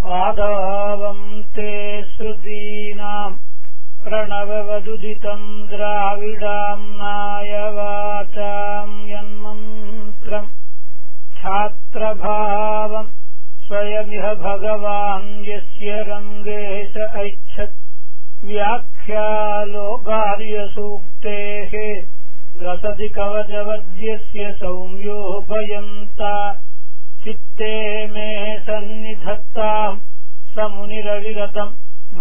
आदावम् ते श्रुतीनाम् प्रणववदुदितम् द्राविडाम्नाय वाचाम् यन्मन्त्रम् छात्रभावम् स्वयमिह भगवान् यस्य रङ्गे स ऐच्छत् व्याख्यालोकार्यसूक्तेः रसति कवचवद्यस्य सौम्योपयन्ता चित्ते मे सन्निधत्ताम् समुनिरविरतम्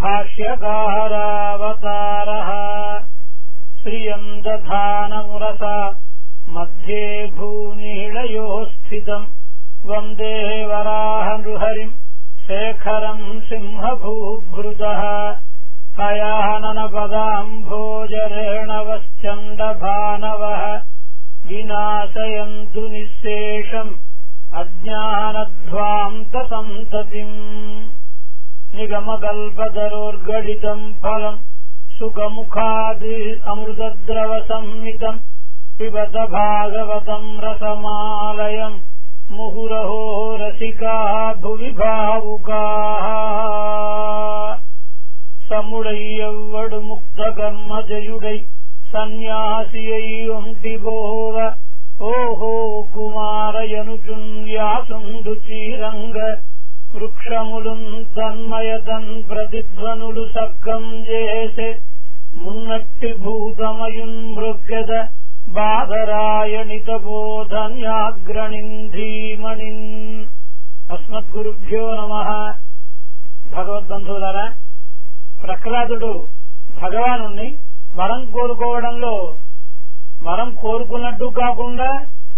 भाष्यकारावतारः श्रियम् दधानमुरसा मध्ये भूनीळयोः स्थितम् वन्दे वराहनृहरिम् शेखरम् सिंहभूभृतः हयाननपदाम्भोजरेणवश्चण्डभानवः विनाशयन्तु निःशेषम् अज्ञानध्वान्तसन्ततिम् निगमकल्पतरोर्गडितम् फलम् सुखमुखादि अमृतद्रवसंमितम् पिबत भागवतम् रसमालयम् मुहुरहो रसिकाः भुवि भावुकाः సముడయ్యవ్వడు ముక్త కర్మజయుడై సన్యాసియై ఒంటిబోవ ఓహో కుమారయనుచున్యాసుండు చీరంగ వృక్షములు తన్మయతన్ ప్రతిధ్వనులు సక్కం చేసే మున్నట్టి భూతమయున్ మృగ్గద బాధరాయణిత బోధన్యాగ్రణింధీమణిన్ అస్మద్గురుభ్యో నమ భగవద్బంధువులారా ప్రహ్లాదుడు భగవాను వరం కోరుకోవడంలో వరం కోరుకున్నట్టు కాకుండా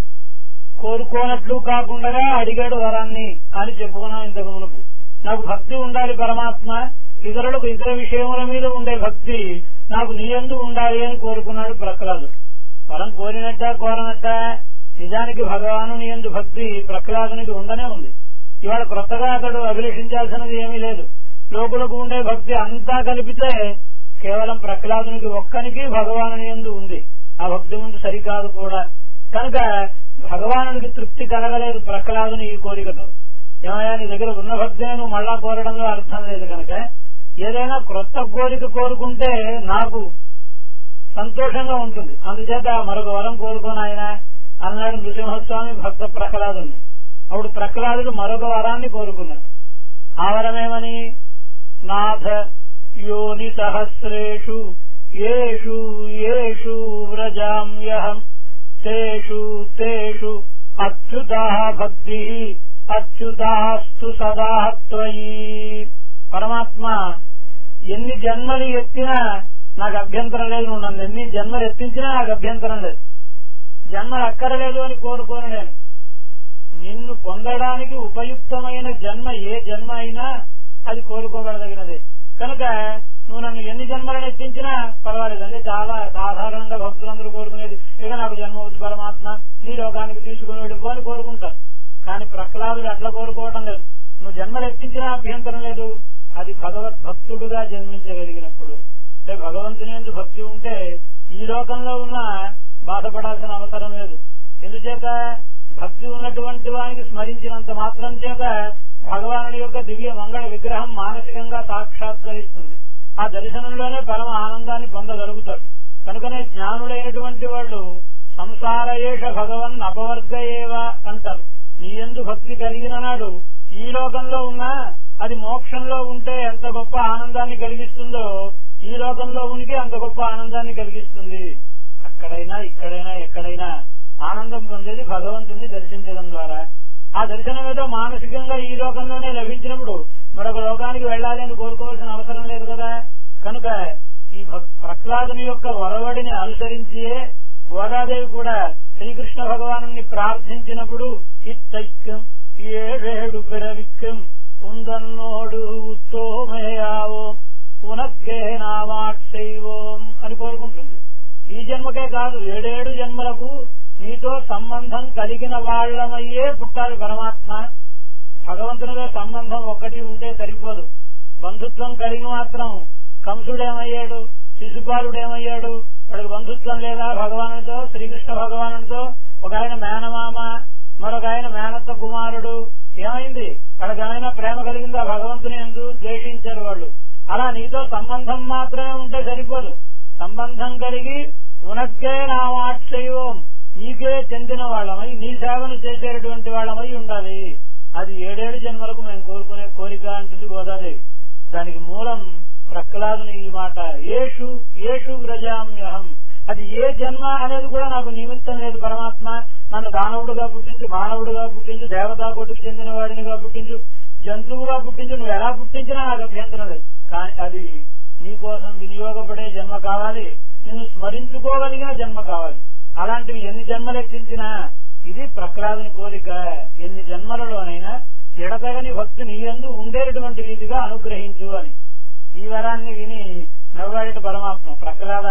కోరుకోనట్లు కాకుండా అడిగాడు వరాన్ని అని చెప్పుకున్నాం ఇంతకు మునుపు నాకు భక్తి ఉండాలి పరమాత్మ ఇతరులకు ఇతర విషయముల మీద ఉండే భక్తి నాకు నీయందు ఉండాలి అని కోరుకున్నాడు ప్రహ్లాదుడు వరం కోరినట్ట కోరనట్ట నిజానికి భగవాను నీయందు భక్తి ప్రహ్లాదునికి ఉండనే ఉంది ఇవాళ కొత్తగా అతడు అభిలషించాల్సినది ఏమీ లేదు లోకులకు ఉండే భక్తి అంతా కలిపితే కేవలం ప్రహ్లాదునికి ఒక్కనికి భగవాను ఎందు ఉంది ఆ భక్తి ముందు సరికాదు కూడా కనుక భగవానునికి తృప్తి కలగలేదు ప్రహ్లాదుని ఈ కోరికతో ఏమయ్యా నీ దగ్గర ఉన్న భక్తిని నువ్వు మళ్ళా కోరడంలో అర్థం లేదు కనుక ఏదైనా క్రొత్త కోరిక కోరుకుంటే నాకు సంతోషంగా ఉంటుంది అందుచేత మరొక వరం కోరుకోను ఆయన అన్నాడు నృసింహస్వామి భక్త ప్రహ్లాదుని అప్పుడు ప్రహ్లాదుడు మరొక వరాన్ని కోరుకున్నాడు ఆ వరమేమని నాథ యోని సహస్రేషు ఏషు ఏషు వ్రజామ్యహం తేషు తేషు అచ్యుతా భక్తి అచ్యుతాస్తు సదా త్వయి పరమాత్మ ఎన్ని జన్మలు ఎత్తినా నాకు అభ్యంతరం లేదు నువ్వు నన్ను ఎన్ని జన్మలు ఎత్తించినా నాకు అభ్యంతరం లేదు జన్మలు అక్కరలేదు అని కోరుకోను నేను నిన్ను పొందడానికి ఉపయుక్తమైన జన్మ ఏ జన్మ అయినా అది కోరుకోగలదగినదే కనుక నువ్వు నన్ను ఎన్ని జన్మలను ఎత్తించినా పర్వాలేదు అంటే చాలా సాధారణంగా భక్తులందరూ కోరుకునేది ఇక నాకు జన్మ వచ్చి పరమాత్మ నీ లోకానికి తీసుకుని వెళ్ళిపో అని కోరుకుంటారు కానీ ప్రహ్లాదుడు అట్లా కోరుకోవటం లేదు నువ్వు జన్మలు ఎత్తించినా అభ్యంతరం లేదు అది భగవద్ భక్తుడుగా జన్మించగలిగినప్పుడు అంటే భగవంతుని ఎందుకు భక్తి ఉంటే ఈ లోకంలో ఉన్న బాధపడాల్సిన అవసరం లేదు ఎందుచేత భక్తి ఉన్నటువంటి వానికి స్మరించినంత మాత్రం చేత భగవానుడి యొక్క దివ్య మంగళ విగ్రహం మానసికంగా సాక్షాత్కరిస్తుంది ఆ దర్శనంలోనే పరమ ఆనందాన్ని పొందగలుగుతాడు కనుకనే జ్ఞానులైనటువంటి వాళ్ళు సంసారయేష భగవన్ అపవర్గయేవ అంటారు నీ ఎందు భక్తి కలిగిన నాడు ఈ లోకంలో ఉన్నా అది మోక్షంలో ఉంటే ఎంత గొప్ప ఆనందాన్ని కలిగిస్తుందో ఈ లోకంలో ఉనికి అంత గొప్ప ఆనందాన్ని కలిగిస్తుంది అక్కడైనా ఇక్కడైనా ఎక్కడైనా ఆనందం పొందేది భగవంతుని దర్శించడం ద్వారా ఆ దర్శనం ఏదో మానసికంగా ఈ లోకంలోనే లభించినప్పుడు మరొక లోకానికి వెళ్ళాలి అని కోరుకోవాల్సిన అవసరం లేదు కదా కనుక ఈ ప్రహ్లాదుని యొక్క వరవడిని అనుసరించి గోదాదేవి కూడా శ్రీకృష్ణ భగవాను ప్రార్థించినప్పుడు ఇత్తైక్యం ఏడేడు పిరవిక్కం ఉందన్నోడు ఉత్తోమయావో పునఃగే నామాక్షైవోం అని కోరుకుంటుంది ఈ జన్మకే కాదు ఏడేడు జన్మలకు నీతో సంబంధం కలిగిన వాళ్ళమయ్యే పుట్టాలి పరమాత్మ భగవంతునితో సంబంధం ఒకటి ఉంటే సరిపోదు బంధుత్వం కలిగి మాత్రం కంసుడేమయ్యాడు శిశుపాలుడేమయ్యాడు వాడికి బంధుత్వం లేదా భగవానుడితో శ్రీకృష్ణ భగవానుడితో ఒక ఆయన మేనమామ మరొక ఆయన మేనత్త కుమారుడు ఏమైంది వాళ్ళకి ఏమైనా ప్రేమ కలిగిందా భగవంతుని భగవంతుని ఎందు ద్వేషించారు వాళ్ళు అలా నీతో సంబంధం మాత్రమే ఉంటే సరిపోదు సంబంధం కలిగి ఉనక్కే నా వాత్సయోం నీకే చెందిన వాళ్ళమై నీ సేవను చేసేటటువంటి వాళ్ళమై ఉండాలి అది ఏడేడు జన్మలకు మేము కోరుకునే కోరిక అంటుంది గోదాదేవి దానికి మూలం ప్రహ్లాదుని ఈ మాట ఏషు ఏషు వ్రజామ్యహం అది ఏ జన్మ అనేది కూడా నాకు నిమిత్తం లేదు పరమాత్మ నన్ను దానవుడుగా పుట్టించు మానవుడుగా పుట్టించు దేవతా కొట్టుకు చెందిన వాడినిగా పుట్టించు జంతువుగా పుట్టించు నువ్వు ఎలా పుట్టించినా నాకు అభ్యంతరం లేదు కానీ అది నీ కోసం వినియోగపడే జన్మ కావాలి నిన్ను స్మరించుకోగలిగిన జన్మ కావాలి అలాంటివి ఎన్ని జన్మలు ఎక్కించినా ఇది ప్రహ్లాదుని కోరిక ఎన్ని జన్మలలోనైనా ఎడతగని భక్తి నీ యందు ఉండేటటువంటి రీతిగా అనుగ్రహించు అని ఈ వరాన్ని విని నవ్వాడట పరమాత్మ ప్రహ్లాద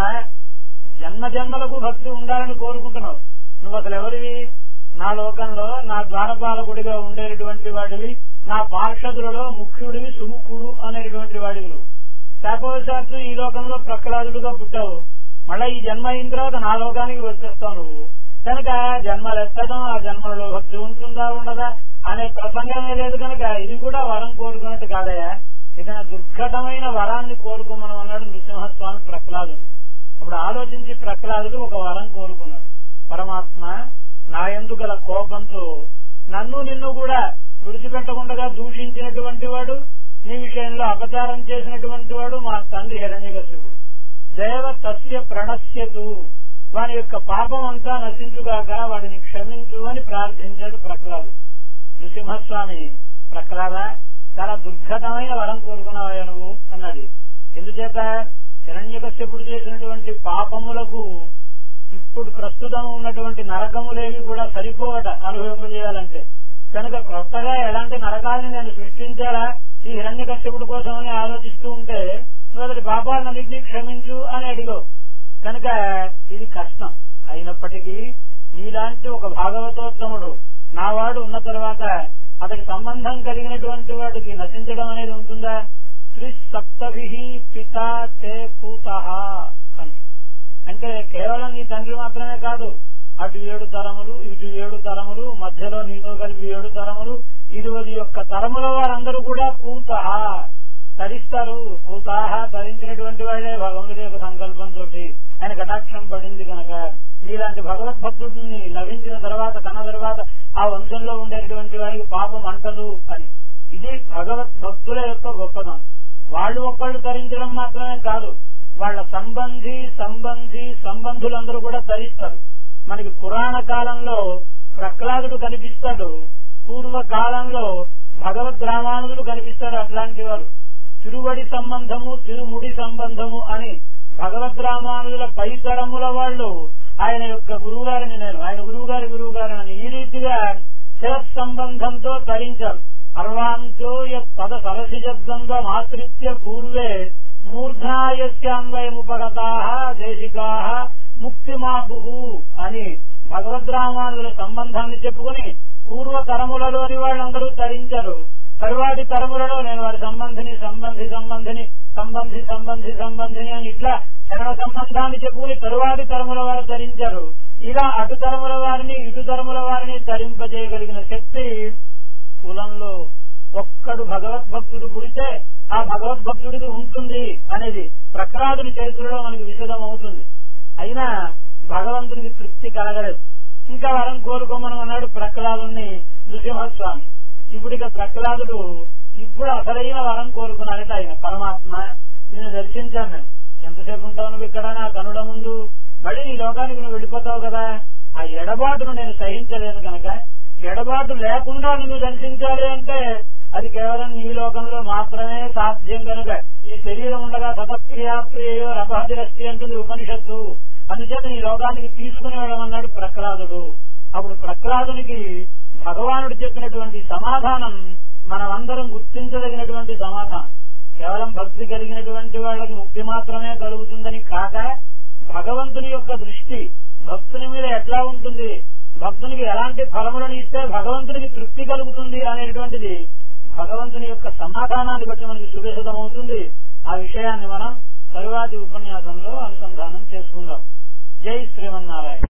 జన్మ జన్మలకు భక్తి ఉండాలని కోరుకుంటున్నావు నువ్వు అసలు ఎవరివి నా లోకంలో నా ద్వారపాలకుడిగా ఉండేటటువంటి వాడివి నా పార్షదులలో ముఖ్యుడివి సుముఖుడు అనేటటువంటి వాడివి నువ్వు శాపవశాత్తు ఈ లోకంలో ప్రహ్లాదుడుగా పుట్టావు మళ్ళా ఈ జన్మ అయిన తర్వాత నా లోకానికి వచ్చేస్తావు నువ్వు కనుక జన్మలు ఎత్తడం ఆ జన్మలో భక్తి ఉంటుందా ఉండదా అనే ప్రసంగమే లేదు కనుక ఇది కూడా వరం కోరుకున్నట్టు కాదయా ఏదైనా దుర్ఘటమైన వరాన్ని కోరుకోమని అన్నాడు నృసింహస్వామి ప్రహ్లాదుడు అప్పుడు ఆలోచించి ప్రహ్లాదుడు ఒక వరం కోరుకున్నాడు పరమాత్మ నా ఎందు గల కోపంతో నన్ను నిన్ను కూడా విడిచిపెట్టకుండా దూషించినటువంటి వాడు నీ విషయంలో అపచారం చేసినటువంటి వాడు మా తండ్రి హిరణ్యకశిపుడు దేవ తస్య ప్రణశ్యతు వాని యొక్క పాపం అంతా నశించుగాక వాడిని క్షమించు అని ప్రార్థించాడు ప్రహ్లాదు నృసింహస్వామి ప్రహ్లాద చాలా దుర్ఘటమైన వరం కోరుకున్నావా నువ్వు అన్నాడు ఎందుచేత హిరణ్యకశ్యపుడు చేసినటువంటి పాపములకు ఇప్పుడు ప్రస్తుతం ఉన్నటువంటి నరకములేవి కూడా సరిపోవట అనుభవింపజేయాలంటే కనుక కొత్తగా ఎలాంటి నరకాలని నేను సృష్టించాలా ఈ హిరణ్య కశ్యపుడు కోసమని ఆలోచిస్తూ ఉంటే నువ్వు అతడి పాపాలన్నింటినీ క్షమించు అని అడిగావు కనుక ఇది కష్టం అయినప్పటికీ నీలాంటి ఒక భాగవతోత్తముడు నావాడు ఉన్న తర్వాత అతడి సంబంధం కలిగినటువంటి వాడికి నశించడం అనేది ఉంటుందా త్రి సప్తభి పితా తే కూత అంటే కేవలం నీ తండ్రి మాత్రమే కాదు అటు ఏడు తరములు ఇటు ఏడు తరములు మధ్యలో నీతో కలిపి ఏడు తరములు ఇరువది యొక్క తరముల వారందరూ కూడా పూత తరిస్తారు పూతాహ తరించినటువంటి వాడే భగవంతుడి యొక్క సంకల్పంతో ఆయన కటాక్షం పడింది కనుక ఇలాంటి భగవద్భక్తుడిని లభించిన తర్వాత కన్న తర్వాత ఆ వంశంలో ఉండేటువంటి వారికి పాపం అంటదు అని ఇది భగవద్భక్తుల యొక్క గొప్పతనం వాళ్ళు ఒక్కళ్ళు తరించడం మాత్రమే కాదు వాళ్ళ సంబంధి సంబంధి సంబంధులందరూ కూడా తరిస్తారు మనకి పురాణ కాలంలో ప్రహ్లాదుడు కనిపిస్తాడు పూర్వ కాలంలో భగవద్ రామానుజుడు కనిపిస్తాడు అట్లాంటి వారు తిరువడి సంబంధము తిరుముడి సంబంధము అని భగవద్ రామానుజుల పై తరముల వాళ్ళు ఆయన యొక్క గురువు గారిని నేను ఆయన గురువు గారి గురువు గారిని ఈ రీతిగా శిరస్ సంబంధంతో తరించారు అర్వాంతో పద సరసిజద్వంద్వం ఆశ్రిత్య పూర్వే మూర్ధాయస్యాన్వయముపగతా దేశికా ముక్తి మాపు అని భగవద్ రామానుజుల సంబంధాన్ని చెప్పుకుని పూర్వ తరములలోని వాళ్ళందరూ తరించారు తరువాతి తరములలో నేను వారి సంబంధిని సంబంధి సంబంధిని సంబంధి సంబంధి సంబంధిని అని ఇట్లా శరణ సంబంధాన్ని చెప్పుకుని తరువాతి తరముల వారు తరించారు ఇలా అటు తరముల వారిని ఇటు తరముల వారిని తరింపజేయగలిగిన శక్తి కులంలో ఒక్కడు భగవద్భక్తుడు పుడితే ఆ భగవద్భక్తుడికి ఉంటుంది అనేది ప్రహ్లాదుని చరిత్రలో మనకి విషదం అవుతుంది అయినా భగవంతునికి తృప్తి కలగలేదు ఇంకా వరం కోరుకోమని అన్నాడు ప్రహ్లాదుని నృసింహస్వామి ఇప్పుడిక ప్రహ్లాదుడు ఇప్పుడు అసలైన వరం కోరుకున్నారట ఆయన పరమాత్మ నేను దర్శించాను నేను ఎంతసేపు ఉంటావు నువ్వు ఇక్కడ నా కనుడ ముందు మళ్ళీ నీ లోకానికి నువ్వు వెళ్ళిపోతావు కదా ఆ ఎడబాటును నేను సహించలేను కనుక ఎడబాటు లేకుండా నిన్ను దర్శించాలి అంటే అది కేవలం నీ లోకంలో మాత్రమే సాధ్యం కనుక ఈ శరీరం ఉండగా తపక్రియాప్రియో రపహతిరస్తి అంటుంది ఉపనిషత్తు అందుచేత నీ లోకానికి తీసుకుని వెళ్ళమన్నాడు ప్రహ్లాదుడు అప్పుడు ప్రహ్లాదునికి భగవానుడు చెప్పినటువంటి సమాధానం మనమందరం గుర్తించదగినటువంటి సమాధానం కేవలం భక్తి కలిగినటువంటి వాళ్ళకి ముక్తి మాత్రమే కలుగుతుందని కాక భగవంతుని యొక్క దృష్టి భక్తుని మీద ఎట్లా ఉంటుంది భక్తునికి ఎలాంటి ఫలములను ఇస్తే భగవంతునికి తృప్తి కలుగుతుంది అనేటువంటిది భగవంతుని యొక్క సమాధానాన్ని బట్టి మనకి సువిశదమవుతుంది ఆ విషయాన్ని మనం తరువాతి ఉపన్యాసంలో అనుసంధానం చేసుకుందాం జై శ్రీమన్నారాయణ